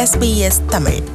SBS Tamil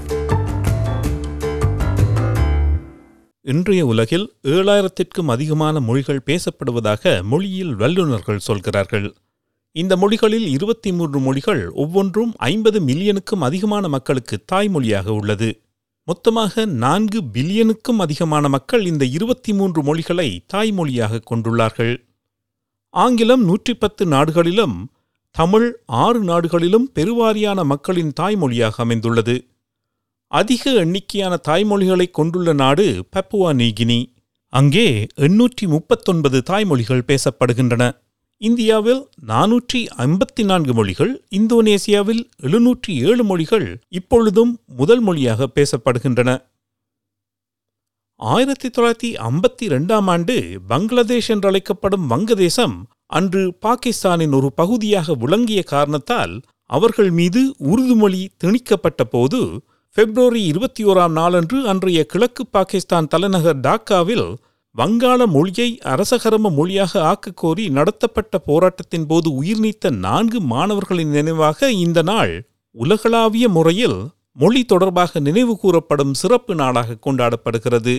இன்றைய உலகில் ஏழாயிரத்திற்கும் அதிகமான மொழிகள் பேசப்படுவதாக மொழியியல் வல்லுநர்கள் சொல்கிறார்கள் இந்த மொழிகளில் இருபத்தி மூன்று மொழிகள் ஒவ்வொன்றும் ஐம்பது மில்லியனுக்கும் அதிகமான மக்களுக்கு தாய்மொழியாக உள்ளது மொத்தமாக நான்கு பில்லியனுக்கும் அதிகமான மக்கள் இந்த இருபத்தி மூன்று மொழிகளை தாய்மொழியாக கொண்டுள்ளார்கள் ஆங்கிலம் நூற்றி பத்து நாடுகளிலும் தமிழ் ஆறு நாடுகளிலும் பெருவாரியான மக்களின் தாய்மொழியாக அமைந்துள்ளது அதிக எண்ணிக்கையான தாய்மொழிகளை கொண்டுள்ள நாடு பப்புவா நீகினி அங்கே எண்ணூற்றி முப்பத்தொன்பது தாய்மொழிகள் பேசப்படுகின்றன இந்தியாவில் நானூற்றி ஐம்பத்தி நான்கு மொழிகள் இந்தோனேசியாவில் எழுநூற்றி ஏழு மொழிகள் இப்பொழுதும் முதல் மொழியாக பேசப்படுகின்றன ஆயிரத்தி தொள்ளாயிரத்தி ஐம்பத்தி ரெண்டாம் ஆண்டு பங்களாதேஷ் என்றழைக்கப்படும் வங்கதேசம் அன்று பாகிஸ்தானின் ஒரு பகுதியாக விளங்கிய காரணத்தால் அவர்கள் மீது உருது மொழி திணிக்கப்பட்ட போது பிப்ரவரி இருபத்தி ஓராம் நாளன்று அன்றைய கிழக்கு பாகிஸ்தான் தலைநகர் டாக்காவில் வங்காள மொழியை அரசகரம மொழியாக ஆக்கக் கோரி நடத்தப்பட்ட போராட்டத்தின் போது உயிர் நீத்த நான்கு மாணவர்களின் நினைவாக இந்த நாள் உலகளாவிய முறையில் மொழி தொடர்பாக நினைவு கூறப்படும் சிறப்பு நாளாக கொண்டாடப்படுகிறது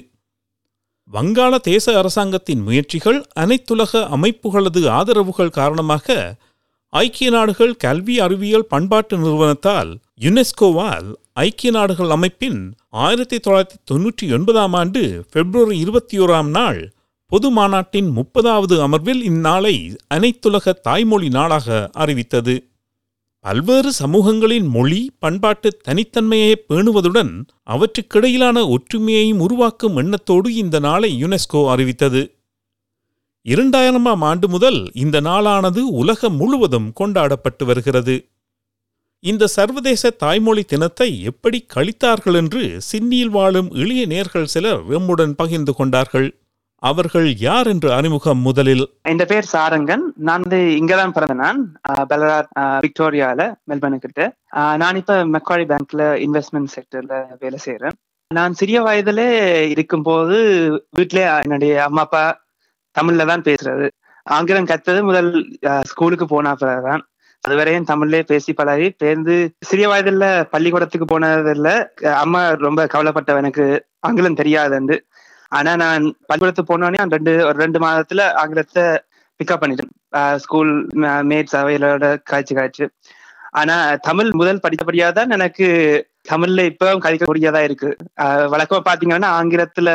வங்காள தேச அரசாங்கத்தின் முயற்சிகள் அனைத்துலக அமைப்புகளது ஆதரவுகள் காரணமாக ஐக்கிய நாடுகள் கல்வி அறிவியல் பண்பாட்டு நிறுவனத்தால் யுனெஸ்கோவால் ஐக்கிய நாடுகள் அமைப்பின் ஆயிரத்தி தொள்ளாயிரத்தி தொன்னூற்றி ஒன்பதாம் ஆண்டு பிப்ரவரி இருபத்தி ஓராம் நாள் பொது மாநாட்டின் முப்பதாவது அமர்வில் இந்நாளை அனைத்துலக தாய்மொழி நாளாக அறிவித்தது பல்வேறு சமூகங்களின் மொழி பண்பாட்டு தனித்தன்மையை பேணுவதுடன் அவற்றுக்கிடையிலான ஒற்றுமையையும் உருவாக்கும் எண்ணத்தோடு இந்த நாளை யுனெஸ்கோ அறிவித்தது இரண்டாயிரமாம் ஆண்டு முதல் இந்த நாளானது உலகம் முழுவதும் கொண்டாடப்பட்டு வருகிறது இந்த சர்வதேச தாய்மொழி தினத்தை எப்படி கழித்தார்கள் என்று சிட்னியில் வாழும் எளிய நேர்கள் சிலர் எம்முடன் பகிர்ந்து கொண்டார்கள் அவர்கள் யார் என்று அறிமுகம் முதலில் என் பேர் சாரங்கன் நான் வந்து இங்கதான் பிறந்த நான் பெலராட் விக்டோரியால மெல்பர்னு கிட்ட ஆஹ் நான் இப்ப மெக்வாரி பேங்க்ல இன்வெஸ்ட்மெண்ட் செக்டர்ல வேலை செய்யறேன் நான் சிறிய வயதுல இருக்கும்போது வீட்டிலே என்னுடைய அம்மா அப்பா தமிழ்ல தான் பேசுறது ஆங்கிலம் கத்தது முதல் ஆஹ் ஸ்கூலுக்கு போன பிறகுதான் அதுவரையும் தமிழ்லயே பேசி பழகி பேர்ந்து சிறிய வயதுல பள்ளிக்கூடத்துக்கு போனதில்ல அம்மா ரொம்ப கவலைப்பட்டவ எனக்கு ஆங்கிலம் தெரியாதுன்னு ஆனா நான் பள்ளிக்கூடத்துக்கு போனோடனே ரெண்டு ஒரு ரெண்டு மாதத்துல ஆங்கிலத்தை பிக்கப் பண்ணிட்டேன் ஸ்கூல் மேட்ஸ் அவைகளோட காய்ச்சி காய்ச்சி ஆனா தமிழ் முதல் படித்தபடியா தான் எனக்கு தமிழ்ல இப்பவும் கழிக்கக்கூடியதா இருக்கு வழக்கமா பாத்தீங்கன்னா ஆங்கிலத்துல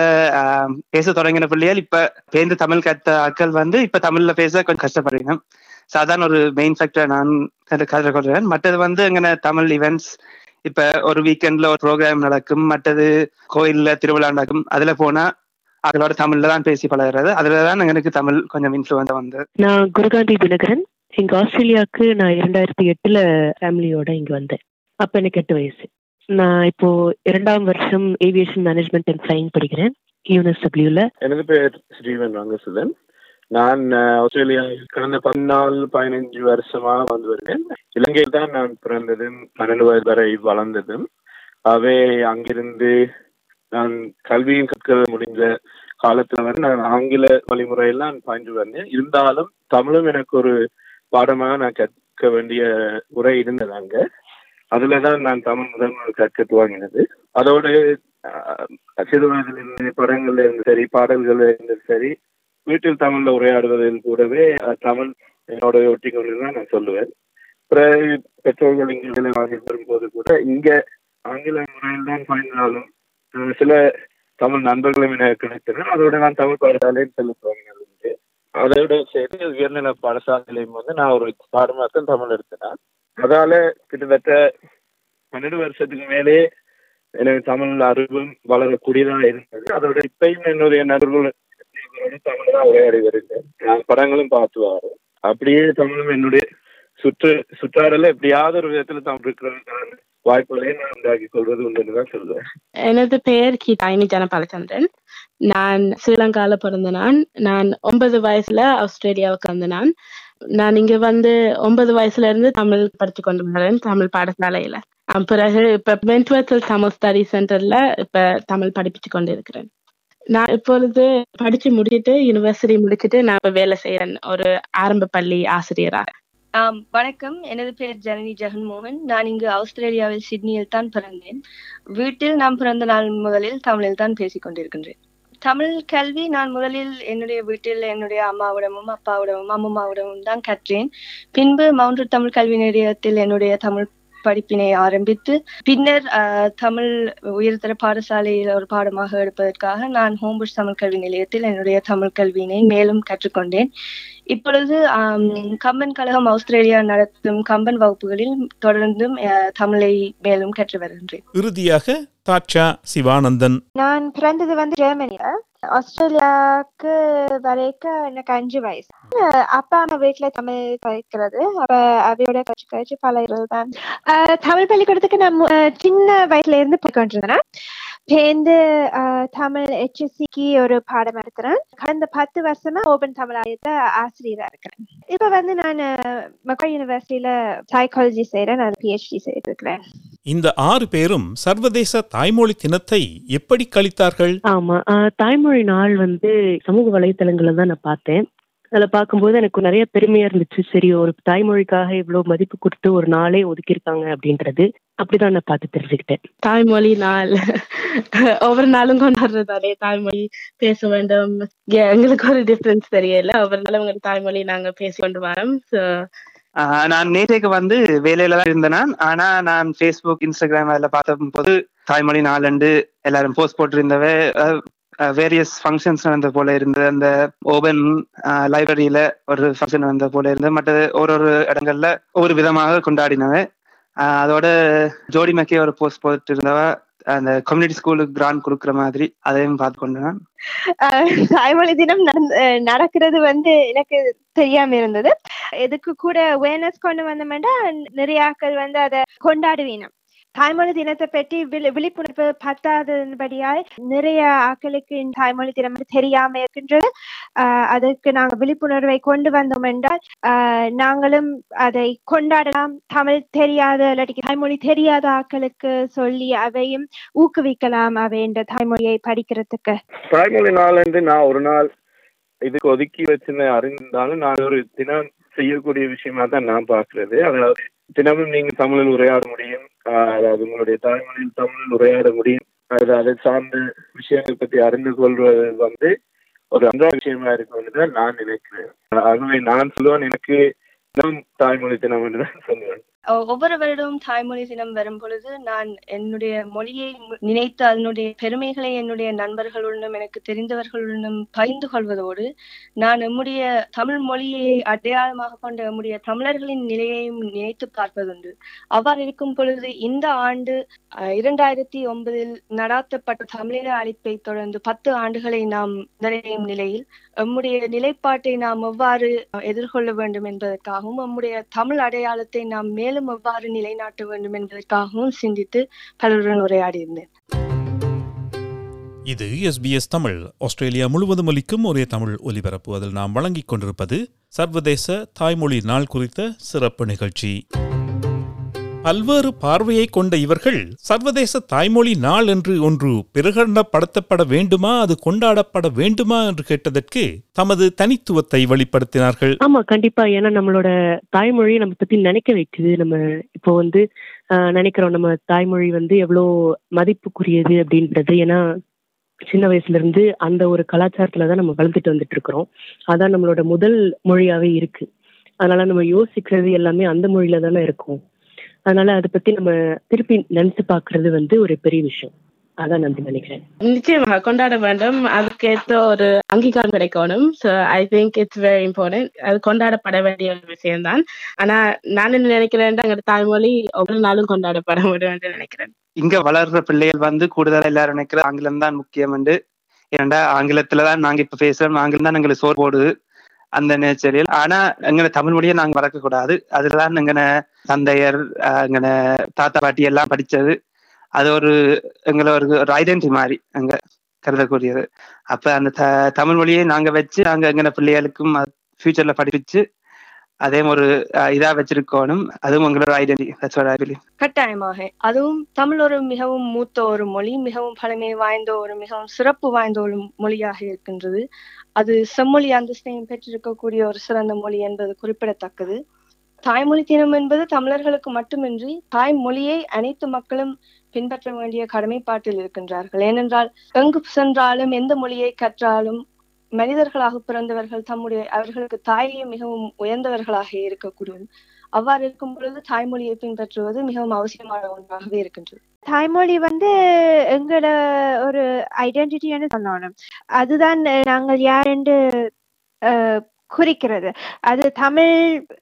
பேச தொடங்கின பிள்ளைகள் இப்ப பேருந்து தமிழ் கத்த ஆட்கள் வந்து இப்ப தமிழ்ல பேச கொஞ்சம் கஷ்டப்படுறீங்க சாதாரண ஒரு மெயின் ஃபேக்டர் நான் கருத கொள்கிறேன் மற்றது வந்து எങ്ങനെ தமிழ் ஈவெண்ட்ஸ் இப்ப ஒரு வீக்கெண்ட்ல ஒரு ப்ரோக்ராம் நடக்கும் மற்றது கோயில்ல திருவிழா நடக்கும் அதுல போனா அதோட தமிழ்ல தான் பேசி பழகிறது அதுலதான் எனக்கு தமிழ் கொஞ்சம் இன்ஃபுளுவன்ஸா வந்து நான் குருகாந்தி தினகரன் இங்க ஆஸ்திரேலியாவுக்கு நான் இரண்டாயிரத்தி எட்டுல ஃபேமிலியோட இங்க வந்தேன் அப்ப எனக்கு எட்டு வயசு நான் இப்போ இரண்டாம் வருஷம் ஏவியேஷன் மேனேஜ்மெண்ட் அண்ட் ஃபிளைங் படிக்கிறேன் யூஎன்எஸ்டபிள்யூல எனது பேர் ஸ்ரீவன் ரங்கசுதன் நான் ஆஸ்திரேலியா கடந்த பதினாலு பதினஞ்சு வருஷமா வந்து வருகிறேன் இலங்கையில் தான் நான் பிறந்ததும் பன்னெண்டு வயது வரை வளர்ந்ததும் அவே அங்கிருந்து நான் கல்வியும் கற்க முடிஞ்ச காலத்துல வந்து நான் ஆங்கில வழிமுறையில் நான் பயின்று வந்தேன் இருந்தாலும் தமிழும் எனக்கு ஒரு பாடமாக நான் கற்க வேண்டிய உரை இருந்தது அங்க அதுலதான் நான் தமிழ் முதல் கற்க துவங்கினது அதோடு சிறு வயதில் இருந்து படங்கள்ல இருந்து சரி பாடல்கள்ல இருந்து சரி வீட்டில் தமிழ்ல உரையாடுவதில் கூடவே தமிழ் என்னோட ஒட்டி கொண்டுதான் நான் சொல்லுவேன் பிறகு பெற்றோர்கள் இங்கே வாங்கி வரும்போது கூட இங்க ஆங்கில முறையில் தான் பயின்றாலும் சில தமிழ் நண்பர்களும் எனக்கு கிடைத்தனர் அதோட நான் தமிழ் பாடசாலையும் செல்ல துவங்கினது அதோட சேர்த்து உயர்நிலை பாடசாலையிலையும் வந்து நான் ஒரு பாடமாத்தான் தமிழ் எடுத்தேன் அதால கிட்டத்தட்ட பன்னெண்டு வருஷத்துக்கு மேலே எனக்கு தமிழ் அறிவும் வளரக்கூடியதாக இருந்தது அதோட இப்பயும் என்னுடைய நண்பர்கள் தமிழ் தான் உரையாடி வருகிறேன் நான் படங்களும் பார்த்து வரேன் அப்படியே தமிழும் என்னுடைய சுற்று சுற்றாடல எப்படியாவது ஒரு விதத்துல தமிழ் இருக்கிறதுக்கான வாய்ப்புகளை நான் உண்டாக்கி கொள்வது உண்டுன்னு தான் சொல்லுவேன் எனது பெயர் கீதாயினி ஜனபாலச்சந்திரன் நான் ஸ்ரீலங்கால பிறந்த நான் நான் ஒன்பது வயசுல ஆஸ்திரேலியாவுக்கு வந்த நான் நான் இங்க வந்து ஒன்பது வயசுல இருந்து தமிழ் படிச்சு கொண்டு வரேன் தமிழ் பாடசாலையில பிறகு இப்ப மென்ட்வர்சல் தமிழ் ஸ்டடி சென்டர்ல இப்ப தமிழ் படிப்பிச்சு கொண்டு இருக்கிறேன் நான் இப்பொழுது படிச்சு முடிச்சிட்டு யூனிவர்சிட்டி முடிச்சிட்டு நான் இப்ப வேலை செய்யறேன் ஒரு ஆரம்ப பள்ளி ஆசிரியரா ஆம் வணக்கம் எனது பெயர் ஜனனி ஜெகன்மோகன் நான் இங்கு ஆஸ்திரேலியாவில் சிட்னியில் தான் பிறந்தேன் வீட்டில் நான் பிறந்த நாள் முதலில் தமிழில் தான் பேசிக் கொண்டிருக்கின்றேன் தமிழ் கல்வி நான் முதலில் என்னுடைய வீட்டில் என்னுடைய அம்மாவிடமும் அப்பாவிடமும் அம்மாவிடமும் தான் கற்றேன் பின்பு மவுண்ட் தமிழ் கல்வி நிலையத்தில் என்னுடைய தமிழ் படிப்பினை ஆரம்பித்து பின்னர் அஹ், தமிழ் உயர்தர பாடசாலையில் ஒரு பாடமாக எடுப்பதற்காக நான் ஹோம்புஷ் தமிழ் கல்வி நிலையத்தில் என்னுடைய தமிழ் கல்வியினை மேலும் கற்றுக்கொண்டேன் இப்பொழுது ஆம், கம்பன் கழகம் ஆஸ்திரேலியா நடத்தும் கம்பன் வகுப்புகளில் தொடர்ந்தும் அஹ், தமிழை மேலும் கற்று வருகின்றேன் இறுதியாக தாட்சா சிவானந்தன் நான் பிறந்தது வந்து ஜெர்மனில ஆஸ்திரேலியாவுக்கு வரைக்கும் எனக்கு அஞ்சு வயசு அஹ் அப்பா அம்மா வீட்டுல தமிழ் கலைக்கிறது அப்ப அவையோட கட்சி கழிச்சு பழகிறது தான் அஹ் தமிழ் பள்ளிக்கூடத்துக்கு நான் மு- அஹ் சின்ன வயசுல இருந்து போய்கொண்டிருந்தேன் சேர்ந்து அஹ், தமிழ் ஹெச்எஸ்சிக்கு ஒரு பாடம் எடுக்கிறேன் கடந்த பத்து வருஷமா ஓபன் தமிழ் ஆலயத்தை ஆசிரியரா இருக்கிறேன் இப்ப வந்து நான் மக்கள் யூனிவர்சிட்டியில சைக்காலஜி செய்யறேன் நான் பிஹெச்டி செய்து இருக்கிறேன் இந்த ஆறு பேரும் சர்வதேச தாய்மொழி தினத்தை எப்படி கழித்தார்கள் ஆமா ஆஹ் தாய்மொழி நாள் வந்து சமூக வலைத்தளங்கள்ல தான் நான் பார்த்தேன் அதுல பார்க்கும்போது எனக்கு நிறைய பெருமையா இருந்துச்சு சரி ஒரு தாய்மொழிக்காக இவ்வளவு மதிப்பு கொடுத்து ஒரு நாளே ஒதுக்கியிருக்காங்க அப்படின்றது அப்படிதான் நான் பார்த்து தெரிஞ்சுக்கிட்டேன் தாய்மொழி நாள் ஒவ்வொரு நாளும் கொண்டாடுறதாலே தாய்மொழி பேச வேண்டும் எ- எங்களுக்கு ஒரு டிஃபரன்ஸ் தெரியல ஒவ்வொரு நாளும் உங்க தாய்மொழி நாங்க பேசி கொண்டு வரோம் So, ஆஹ் நான் நேற்றைக்கு வந்து வேலையில தான் இருந்தேன் நான். ஆனா நான் ஃபேஸ்புக் இன்ஸ்டாகிராம் அதில் பார்த்த போது தாய்மொழி நாளண்டு எல்லாரும் போஸ்ட் போட்டிருந்தவ வேரியஸ் ஃபங்க்ஷன்ஸ் நடந்த போல இருந்தது அந்த ஓபன் லைப்ரரியில ஒரு ஃபங்க்ஷன் நடந்த போல இருந்தது மற்ற ஒரு ஒரு இடங்கள்ல ஒவ்வொரு விதமாக கொண்டாடினவ ஆஹ் அதோட ஜோடி மக்கே ஒரு போஸ்ட் போட்டு இருந்தவ அந்த கம்யூனிட்டி ஸ்கூலுக்கு கிராண்ட் கொடுக்குற மாதிரி அதையும் பார்த்து கொண்டு நான் அஹ் தாய்மொழி தினம் நடந்த- அஹ் நடக்கிறது வந்து எனக்கு தெரியாம இருந்தது இதுக்கு கூட அவேர்னஸ் கொண்டு வந்தோம்னா நிறைய ஆட்கள் வந்து அதை கொண்டாடுவீங்க தாய்மொழி தினத்தை பற்றி விழி விழிப்புணர்வு பத்தாதபடியால் நிறைய ஆட்களுக்கு இந்த தாய்மொழி தினம் வந்து தெரியாம இருக்கின்றது ஆஹ் அதற்கு நாங்கள் விழிப்புணர்வை கொண்டு வந்தோம் என்றால் ஆஹ் நாங்களும் அதை கொண்டாடலாம் தமிழ் தெரியாத இல்லாட்டி தாய்மொழி தெரியாத ஆட்களுக்கு சொல்லி அவையும் ஊக்குவிக்கலாம் அவை இந்த தாய்மொழியை படிக்கிறதுக்கு தாய்மொழி நாள் வந்து நான் ஒரு நாள் இதுக்கு ஒதுக்கி வச்சுன்னு அறிந்தாலும் நான் ஒரு தினம் செய்யக்கூடிய விஷயமா தான் நான் பார்க்கிறது அதாவது தினமும் நீங்க தமிழில் உரையாட முடியும் ஆஹ் அதாவது உங்களுடைய தாய்மொழியில் தமிழில் உரையாட முடியும் அது அதை சார்ந்த விஷயங்கள் பற்றி அறிந்து கொள்வது வந்து ஒரு அன்றாட விஷயமா இருக்கும்னு தான் நான் நினைக்கிறேன் ஆகவே நான் சொல்லுவேன் எனக்கு தினம் தாய்மொழி தினம் என்று தான் சொல்லுவேன் ஒ- ஒவ்வொரு வருடமும் தாய்மொழி தினம் வரும் பொழுது நான் என்னுடைய மொழியை மு- நினைத்து அதனுடைய பெருமைகளை என்னுடைய நண்பர்களுடனும் எனக்கு தெரிந்தவர்களுடனும் பகிர்ந்து கொள்வதோடு நான் நம்முடைய தமிழ் மொழியை அடையாளமாக கொண்ட நம்முடைய தமிழர்களின் நிலையையும் நினைத்து பார்ப்பதுண்டு அவ்வாறு இருக்கும் பொழுது இந்த ஆண்டு அஹ், இரண்டாயிரத்தி ஒன்பதில் நடாத்தப்பட்ட தமிழீழ அழைப்பை தொடர்ந்து பத்து ஆண்டுகளை நாம் நிறையும் நிலையில் நம்முடைய நிலைப்பாட்டை நாம் எவ்வாறு அஹ், எதிர்கொள்ள வேண்டும் என்பதற்காகவும் நம்முடைய தமிழ் அடையாளத்தை நாம் மேலும் எவ்வாறு நிலைநாட்ட வேண்டும் என்பதற்காகவும் சிந்தித்து பலருடன் உரையாடியிருந்தேன் இது எஸ்பிஎஸ் தமிழ் ஆஸ்திரேலியா முழுவதும் ஒலிக்கும் ஒரே தமிழ் ஒலிபரப்பு அதில் நாம் வழங்கிக் கொண்டிருப்பது சர்வதேச தாய்மொழி நாள் குறித்த சிறப்பு நிகழ்ச்சி பல்வேறு பார்வையை கொண்ட இவர்கள் சர்வதேச தாய்மொழி நாள் என்று ஒன்று பிரகடனப்படுத்தப்பட வேண்டுமா அது கொண்டாடப்பட வேண்டுமா என்று கேட்டதற்கு தமது தனித்துவத்தை வெளிப்படுத்தினார்கள் ஆமா கண்டிப்பா ஏன்னா நம்மளோட தாய்மொழியை நம்ம பத்தி நினைக்க வைக்குது நம்ம இப்போ வந்து ஆஹ், நினைக்கிறோம் நம்ம தாய்மொழி வந்து எவ்வளோ மதிப்புக்குரியது அப்படின்றது ஏன்னா சின்ன வயசுல இருந்து அந்த ஒரு கலாச்சாரத்துல தான் நம்ம வளர்ந்துட்டு வந்துட்டு இருக்கிறோம் அதான் நம்மளோட முதல் மொழியாவே இருக்கு அதனால நம்ம யோசிக்கிறது எல்லாமே அந்த மொழியில தானே இருக்கும் அதனால அதை பத்தி நம்ம திருப்பி நினைச்சு பார்க்கிறது வந்து ஒரு பெரிய விஷயம் அதான் நான் நினைக்கிறேன் நிச்சயமாக கொண்டாட வேண்டும் அதுக்கேற்ற ஒரு அங்கீகாரம் கிடைக்கணும் so I think it's very important அது கொண்டாடப்பட வேண்டிய ஒரு விஷயம்தான் ஆனா நான் என்ன நினைக்கிறேன் எங்களோட தாய்மொழி ஒவ்வொரு நாளும் கொண்டாடப்பட வேண்டும் என்று நினைக்கிறேன் இங்க வளர்ற பிள்ளைகள் வந்து கூடுதலா எல்லாரும் நினைக்கிற ஆங்கிலம் தான் முக்கியம் என்று ஏன்டா ஆங்கிலத்துல தான் நாங்க இப்ப பேசுறோம் ஆங்கிலம் தான் எங்களுக்கு சோறு போடுது அந்த நேச்சரில் ஆனா எங்களை தமிழ் மொழியை நாங்க வளர்க்க கூடாது அதுலதான் எங்கன தந்தையர் ஆஹ் எங்கன தாத்தா பாட்டி எல்லாம் படிச்சது அது ஒரு எங்களை ஒரு ஒரு ஐடென்டி மாதிரி அங்க கருதக்கூடியது அப்ப அந்த த தமிழ் மொழியை நாங்க வச்சு நாங்க எங்கன பிள்ளைகளுக்கும் ஃபியூச்சர்ல படிப்பிச்சு அதே ஒரு ஆஹ் இதா வச்சிருக்கணும் அதுவும் உங்களோட identity that's what I believe கட்டாயமாக அதுவும் தமிழ் ஒரு மிகவும் மூத்த ஒரு மொழி மிகவும் பழமை வாய்ந்த ஒரு மிகவும் சிறப்பு வாய்ந்த ஒரு மொழியாக இருக்கின்றது அது செம்மொழி அந்தஸ்தையும் பெற்றிருக்கக்கூடிய ஒரு சிறந்த மொழி என்பது குறிப்பிடத்தக்கது தாய்மொழி தினம் என்பது தமிழர்களுக்கு மட்டுமின்றி தாய்மொழியை அனைத்து மக்களும் பின்பற்ற வேண்டிய கடமைப்பாட்டில் இருக்கின்றார்கள் ஏனென்றால் எங்கு சென்றாலும் எந்த மொழியை கற்றாலும் மனிதர்களாக பிறந்தவர்கள் தம்முடைய அவர்களுக்கு தாயே மிகவும் உயர்ந்தவர்களாக இருக்கக்கூடும் அவ்வாறு இருக்கும் பொழுது தாய்மொழியை பின்பற்றுவது மிகவும் அவசியமான ஒன்றாகவே இருக்கின்றது தாய்மொழி வந்து எங்களோட ஒரு ஐடென்டிட்டின்னு சொல்லணும் அதுதான் நாங்கள் யார் என்று அஹ், குறிக்கிறது அது தமிழ்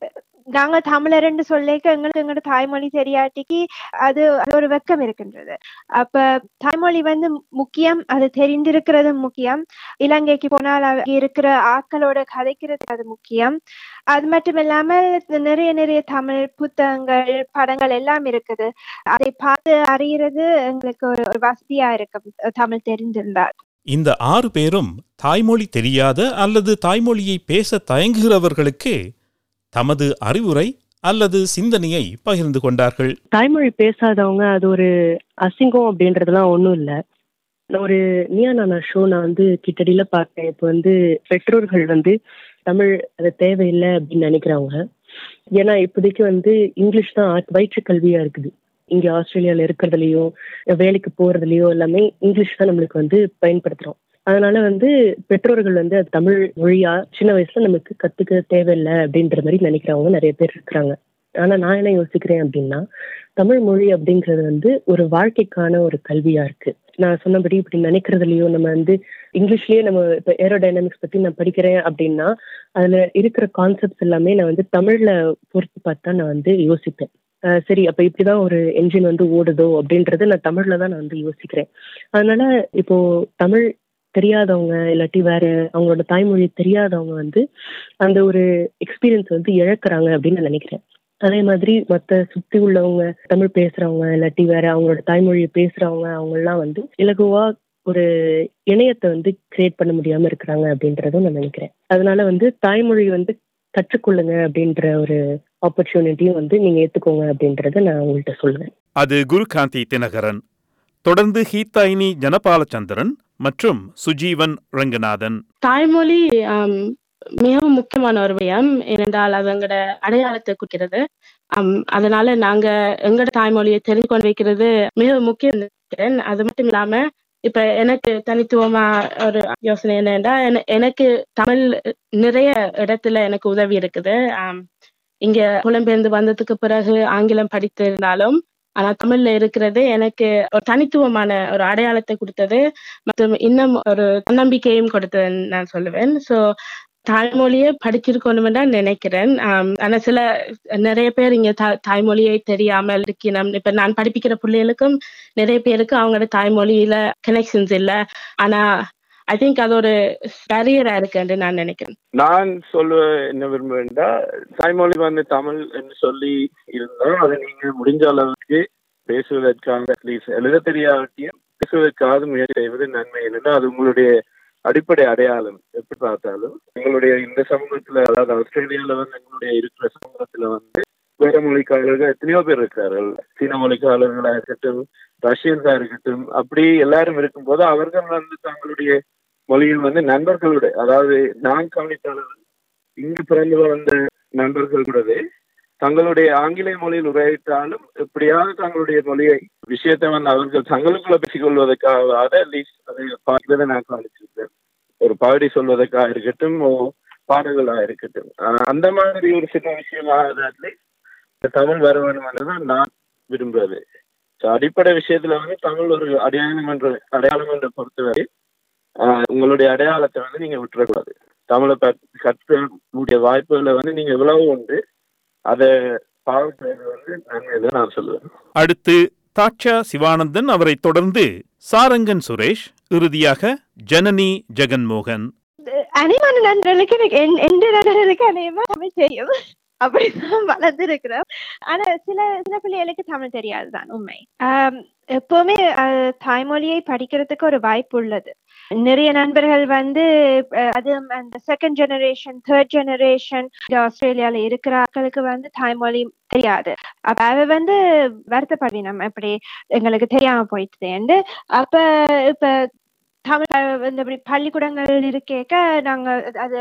நாங்க தமிழர்ன்னு சொல்லிக்க எங்களுக்கு எங்களோட தாய்மொழி தெரியாட்டிக்கு அது அது ஒரு வெக்கம் இருக்கின்றது அப்ப தாய்மொழி வந்து முக்கியம் அது தெரிந்திருக்கிறது முக்கியம் இலங்கைக்கு போனால் அங்க இருக்கிற ஆக்களோட கதைக்கிறது அது முக்கியம் அது மட்டும் இல்லாமல் நிறைய நிறைய தமிழ் புத்தகங்கள் படங்கள் எல்லாம் இருக்குது அதை பார்த்து அறியறது எங்களுக்கு ஒரு ஒரு வசதியா இருக்கும் தமிழ் தெரிந்திருந்தால் இந்த ஆறு பேரும் தாய்மொழி தெரியாத அல்லது தாய்மொழியை பேச தயங்குகிறவர்களுக்கு தமது அறிவுரை அல்லது சிந்தனையை பகிர்ந்து கொண்டார்கள் தாய்மொழி பேசாதவங்க அது ஒரு அசிங்கம் அப்படின்றதுலாம் ஒன்றும் இல்லை ஒரு நியா நானா ஷோ நான் வந்து கிட்டடியில பார்த்தேன் இப்போ வந்து பெற்றோர்கள் வந்து தமிழ் அது தேவையில்லை அப்படின்னு நினைக்கிறாங்க ஏன்னா இப்போதைக்கு வந்து இங்கிலீஷ் தான் ஆ- வயிற்று கல்வியா இருக்குது இங்க ஆஸ்திரேலியால இருக்கிறதுலயும் வேலைக்கு போறதுலயோ எல்லாமே இங்கிலீஷ் தான் நம்மளுக்கு வந்து பயன்படுத்துறோம் அதனால வந்து பெற்றோர்கள் வந்து அது தமிழ் மொழியா சின்ன வயசுல நமக்கு கத்துக்க தேவையில்லை அப்படின்ற மாதிரி நினைக்கிறவங்க நிறைய பேர் இருக்கிறாங்க ஆனா நான் என்ன யோசிக்கிறேன் அப்படின்னா தமிழ் மொழி அப்படிங்கிறது வந்து ஒரு வாழ்க்கைக்கான ஒரு கல்வியா இருக்கு நான் சொன்னபடி இப்படி நினைக்கிறதுலயோ நம்ம வந்து இங்கிலீஷ்லயே நம்ம இப்ப ஏரோடைனமிக்ஸ் பத்தி நான் படிக்கிறேன் அப்படின்னா அதுல இருக்கிற கான்செப்ட்ஸ் எல்லாமே நான் வந்து தமிழ்ல பொறுத்து பார்த்தா நான் வந்து யோசிப்பேன் அஹ் சரி அப்ப இப்படிதான் ஒரு என்ஜின் வந்து ஓடுதோ அப்படின்றத நான் தமிழ்ல தான் நான் வந்து யோசிக்கிறேன் அதனால இப்போ தமிழ் தெரியாதவங்க இல்லாட்டி வேற அவங்களோட தாய்மொழி தெரியாதவங்க வந்து அந்த ஒரு எக்ஸ்பீரியன்ஸ் வந்து இழக்கிறாங்க அப்படின்னு நான் நினைக்கிறேன் அதே மாதிரி மற்ற சுத்தி உள்ளவங்க தமிழ் பேசுறவங்க இல்லாட்டி வேற அவங்களோட தாய்மொழியை பேசுறவங்க அவங்க எல்லாம் வந்து இலகுவா ஒரு இணையத்தை வந்து கிரியேட் பண்ண முடியாம இருக்கிறாங்க அப்படின்றதும் நான் நினைக்கிறேன் அதனால வந்து தாய்மொழி வந்து கற்றுக்கொள்ளுங்க அப்படின்ற ஒரு ஆப்பர்ச்சுனிட்டியும் வந்து நீங்க ஏத்துக்கோங்க அப்படின்றத நான் உங்கள்கிட்ட சொல்லுவேன் அது குருகாந்தி தினகரன் தொடர்ந்து ஹீத்தாயினி ஜனபாலச்சந்திரன் மற்றும் சுஜீவன் ரங்கநாதன் தாய்மொழி ஆம், மிகவும் முக்கியமான ஒரு விடயம் ஏனென்றால் அது எங்களோட அடையாளத்தை குறிக்கிறது ஆம், அதனால நாங்க எங்களோட தாய்மொழியை தெரிந்து கொண்டு வைக்கிறது மிக முக்கியம் நினைக்கிறேன். அது மட்டும் இல்லாம இப்ப எனக்கு தனித்துவமா ஒரு யோசனை என்னன்னா என- எனக்கு தமிழ் நிறைய இடத்துல எனக்கு உதவி இருக்குது ஆம், இங்க புலம்பெயர்ந்து வந்ததுக்கு பிறகு ஆங்கிலம் படித்திருந்தாலும் ஆனா தமிழ்ல இருக்கிறது எனக்கு ஒரு தனித்துவமான ஒரு அடையாளத்தை கொடுத்தது மற்றும் இன்னும் ஒரு தன்னம்பிக்கையும் கொடுத்ததுன்னு நான் சொல்லுவேன் சோ தாய்மொழியை படிச்சிருக்கணும்னு தான் நினைக்கிறேன் ஆம், ஆனா சில நிறைய பேர் இங்க தா- தாய்மொழியை தெரியாமல் இருக்கணும் இப்ப நான் படிப்பிக்கிற பிள்ளைகளுக்கும் நிறைய பேருக்கு அவங்களோட தாய்மொழியில கனெக்ஷன்ஸ் இல்ல ஆனா ஐ திங்க் அது ஒரு பேரியரா இருக்குன்னு நான் நினைக்கிறேன் நான் சொல்ல என்ன விரும்புவேன்டா தாய்மொழி வந்து தமிழ் என்று சொல்லி இருந்தா அதை நீங்க முடிஞ்ச அளவுக்கு பேசுவதற்கான அட்லீஸ்ட் எழுத தெரியாவிட்டியும் பேசுவதற்காக முயற்சி செய்வது நன்மை என்னன்னா அது உங்களுடைய அடிப்படை அடையாளம் எப்படி பார்த்தாலும் எங்களுடைய இந்த சமூகத்துல அதாவது ஆஸ்திரேலியால வந்து எங்களுடைய இருக்கிற சமூகத்துல வந்து வேற மொழிக்காரர்கள் எத்தனையோ பேர் இருக்கிறார்கள் சீன மொழிக்காரர்களா இருக்கட்டும் ரஷ்யன்ஸா இருக்கட்டும் அப்படி எல்லாரும் இருக்கும்போது அவர்கள் வந்து தங்களுடைய மொழியில் வந்து நண்பர்களோட அதாவது நான் கவனித்த அளவில் இங்கு பிறந்து வளர்ந்த நண்பர்கள் கூடவே தங்களுடைய ஆங்கில மொழியில் உரையிட்டாலும் எப்படியாவது தங்களுடைய மொழியை விஷயத்தை வந்து அவர்கள் தங்களுக்குள்ள பேசிக்கொள்வதற்காக அட்லீஸ்ட் அதை பார்க்கிறத நான் கவனிச்சிருக்கேன் ஒரு பாடி சொல்வதற்காக இருக்கட்டும் ஓ பாடல்களா இருக்கட்டும் ஆஹ் அந்த மாதிரி ஒரு சின்ன விஷயமாக அட்லீஸ்ட் தமிழ் வர வேணும்ன்றதான் நான் விரும்புறது So அடிப்படை விஷயத்துல வந்து தமிழ் ஒரு அடையாளம் என்ற அடையாளம் என்று பொறுத்தவரை ஆஹ் உங்களுடைய அடையாளத்தை வந்து நீங்க விட்டுறக்கூடாது தமிழை ப- கற்கக்கூடிய வாய்ப்புகளை வந்து நீங்க எவ்வளவு உண்டு அதை பாவிக்கிறது வந்து நன்மை நான் சொல்லுவேன் அடுத்து தாட்சா சிவானந்தன் அவரைத் தொடர்ந்து சாரங்கன் சுரேஷ் இறுதியாக ஜனனி ஜெகன்மோகன் அனைமான நண்பர்களுக்கு எனக்கு என்- எந்த நண்பர்களுக்கு அநேகமா தமிழ் தெரியும் அப்படிதான் வளர்ந்துருக்கிறோம் ஆனா சில சில பிள்ளைகளுக்கு தமிழ் தெரியாதுதான் உண்மை ஆம், எப்பவுமே அஹ், தாய்மொழியை படிக்கிறதுக்கு ஒரு வாய்ப்பு உள்ளது நிறைய நண்பர்கள் வந்து அஹ், அது அந்த செகண்ட் ஜெனரேஷன் தேர்ட் ஜெனரேஷன் ஆஸ்திரேலியால இருக்கிற ஆட்களுக்கு வந்து தாய்மொழி தெரியாது அப்ப அவ வந்து வருத்தப்படுவினம் இப்படி எங்களுக்கு தெரியாம போயிட்டுதேன்னு அப்ப இப்ப தமிழ் அஹ், இந்த இப்படி பள்ளிக்கூடங்கள் இருக்கேக்க நாங்க அது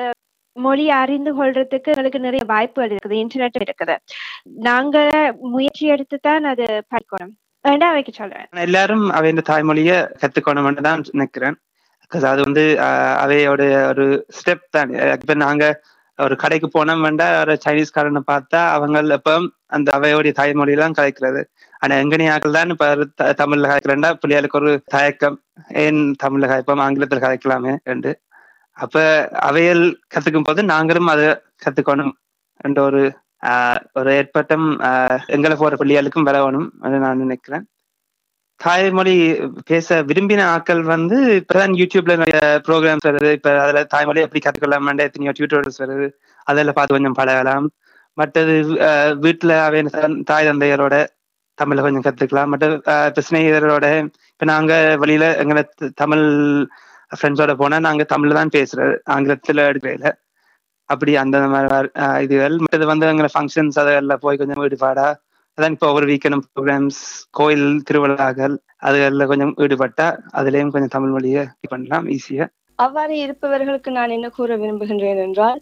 மொழி அறிந்து கொள்றதுக்கு எங்களுக்கு நிறைய வாய்ப்புகள் இருக்குது இன்டர்நெட் இருக்குது நாங்க முயற்சி எடுத்து தான் அது படிக்கணும் வேண்டாம் வைக்க சொல்றேன் ஆனா எல்லாரும் அவையின் தாய்மொழிய கத்துக்கணும்னு தான் நினைக்கிறேன் Because அது வந்து ஆஹ், அவையோட ஒரு ஸ்டெப் தான் இப்ப நாங்க ஒரு கடைக்கு போனோம் வேண்டா ஒரு சைனீஸ்காரனை பார்த்தா அவங்க எப்ப அந்த அவையோடைய தாய்மொழியெல்லாம் கலைக்கிறது ஆனா எங்கனையாக்கள் தான் இப்ப த- தமிழ்ல கலைக்கிறேன்டா பிள்ளைகளுக்கு ஒரு தயக்கம் ஏன் தமிழ்ல கலைப்போம் ஆங்கிலத்தில் கலைக்கலாமே என்று அப்ப அவையல் கத்துக்கும் போது நாங்களும் அதை கத்துக்கணும் என்ற ஒரு ஆஹ், ஒரு ஏற்பட்டம் ஆஹ், எங்களை போற பிள்ளைகளுக்கும் வரணும் அது நான் நினைக்கிறேன் தாய்மொழி பேச விரும்பின ஆட்கள் வந்து இப்பதான் யூடியூப்ல நிறைய ப்ரோக்ராம்ஸ் வருது இப்ப அதுல தாய்மொழி எப்படி கத்துக்கலாம் எத்தனையோ டியூட்டோரியல்ஸ் வருது அதில் பார்த்து கொஞ்சம் பழகலாம் மற்றது ஆஹ், வீட்டுல அவன் தாய் தந்தையரோட தமிழை கொஞ்சம் கத்துக்கலாம் மற்ற ஆஹ், இப்ப சிநேகிதரோட இப்ப நாங்க வெளியில எங்களை த- தமிழ் ஃப்ரெண்ட்ஸோட போனா நாங்க தமிழ்ல தான் பேசுறது ஆங்கிலத்துல எடுக்கல அப்படி அந்த மாதிரி வர- ஆஹ், இதுகள் மற்றது வந்து எங்களை ஃபங்க்ஷன்ஸ் அதெல்லாம் போய் கொஞ்சம் ஈடுபாடா அதான் இப்போ ஒவ்வொரு வீக்கெண்ட் ப்ரோக்ராம்ஸ் கோயில் திருவிழாக்கள் அதுகளில் கொஞ்சம் ஈடுபட்டா அதுலயும் கொஞ்சம் தமிழ் மொழியை பண்ணலாம் ஈஸியா அவ்வாறு இருப்பவர்களுக்கு நான் என்ன கூற விரும்புகின்றேன் என்றால்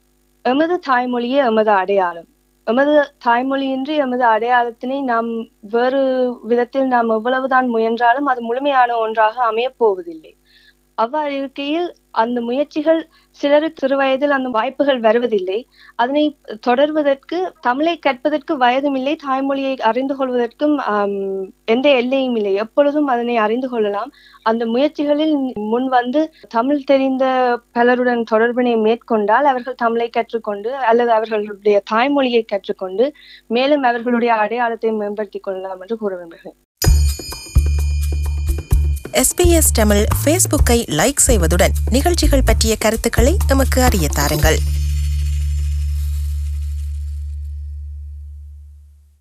எமது தாய்மொழியே எமது அடையாளம் எமது தாய்மொழியின்றி எமது அடையாளத்தினை நாம் வேறு விதத்தில் நாம் எவ்வளவுதான் முயன்றாலும் அது முழுமையான ஒன்றாக அமையப் போவதில்லை அவ்வாறு இருக்கையில் அந்த முயற்சிகள் சிலருக்கு சிறு வயதில் அந்த வாய்ப்புகள் வருவதில்லை அதனை தொடர்வதற்கு தமிழை கற்பதற்கு வயதும் இல்லை தாய்மொழியை அறிந்து கொள்வதற்கும் ஆம், எந்த எல்லையும் இல்லை எப்பொழுதும் அதனை அறிந்து கொள்ளலாம் அந்த முயற்சிகளில் முன் வந்து தமிழ் தெரிந்த பலருடன் தொடர்பினை மேற்கொண்டால் அவர்கள் தமிழை கற்றுக்கொண்டு அல்லது அவர்களுடைய தாய்மொழியை கற்றுக்கொண்டு மேலும் அவர்களுடைய அடையாளத்தை மேம்படுத்திக் கொள்ளலாம் என்று கூற விரும்புகிறேன் எஸ்பிஎஸ் தமிழ் ஃபேஸ்புக்கை லைக் செய்வதுடன் நிகழ்ச்சிகள் பற்றிய கருத்துக்களை எமக்கு அறிய தாருங்கள்